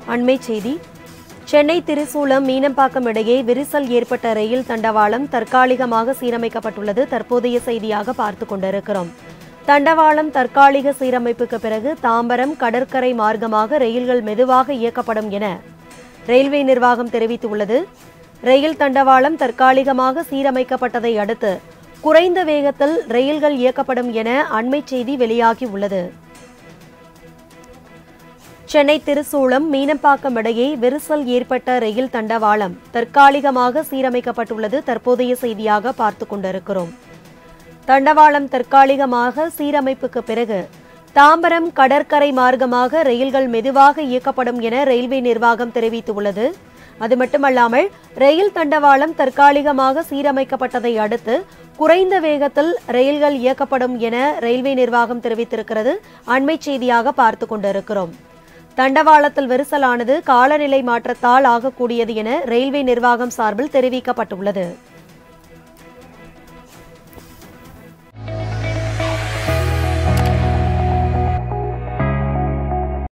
அண்மை செய்தி சென்னை திருசூலம் மீனம்பாக்கம் இடையே விரிசல் ஏற்பட்ட ரயில் தண்டவாளம் தற்காலிகமாக சீரமைக்கப்பட்டுள்ளது தற்போதைய செய்தியாக பார்த்து கொண்டிருக்கிறோம் தண்டவாளம் தற்காலிக சீரமைப்புக்கு பிறகு தாம்பரம் கடற்கரை மார்க்கமாக ரயில்கள் மெதுவாக இயக்கப்படும் என ரயில்வே நிர்வாகம் தெரிவித்துள்ளது ரயில் தண்டவாளம் தற்காலிகமாக சீரமைக்கப்பட்டதை அடுத்து குறைந்த வேகத்தில் ரயில்கள் இயக்கப்படும் என அண்மை செய்தி வெளியாகி உள்ளது சென்னை திருசூலம் மீனம்பாக்கம் இடையே விரிசல் ஏற்பட்ட ரயில் தண்டவாளம் தற்காலிகமாக சீரமைக்கப்பட்டுள்ளது தற்போதைய செய்தியாக பார்த்து கொண்டிருக்கிறோம் தண்டவாளம் தற்காலிகமாக சீரமைப்புக்கு பிறகு தாம்பரம் கடற்கரை மார்க்கமாக ரயில்கள் மெதுவாக இயக்கப்படும் என ரயில்வே நிர்வாகம் தெரிவித்துள்ளது அது மட்டுமல்லாமல் ரயில் தண்டவாளம் தற்காலிகமாக சீரமைக்கப்பட்டதை அடுத்து குறைந்த வேகத்தில் ரயில்கள் இயக்கப்படும் என ரயில்வே நிர்வாகம் தெரிவித்திருக்கிறது அண்மை செய்தியாக பார்த்து கொண்டிருக்கிறோம் தண்டவாளத்தில் விரிசலானது காலநிலை மாற்றத்தால் ஆகக்கூடியது என ரயில்வே நிர்வாகம் சார்பில் தெரிவிக்கப்பட்டுள்ளது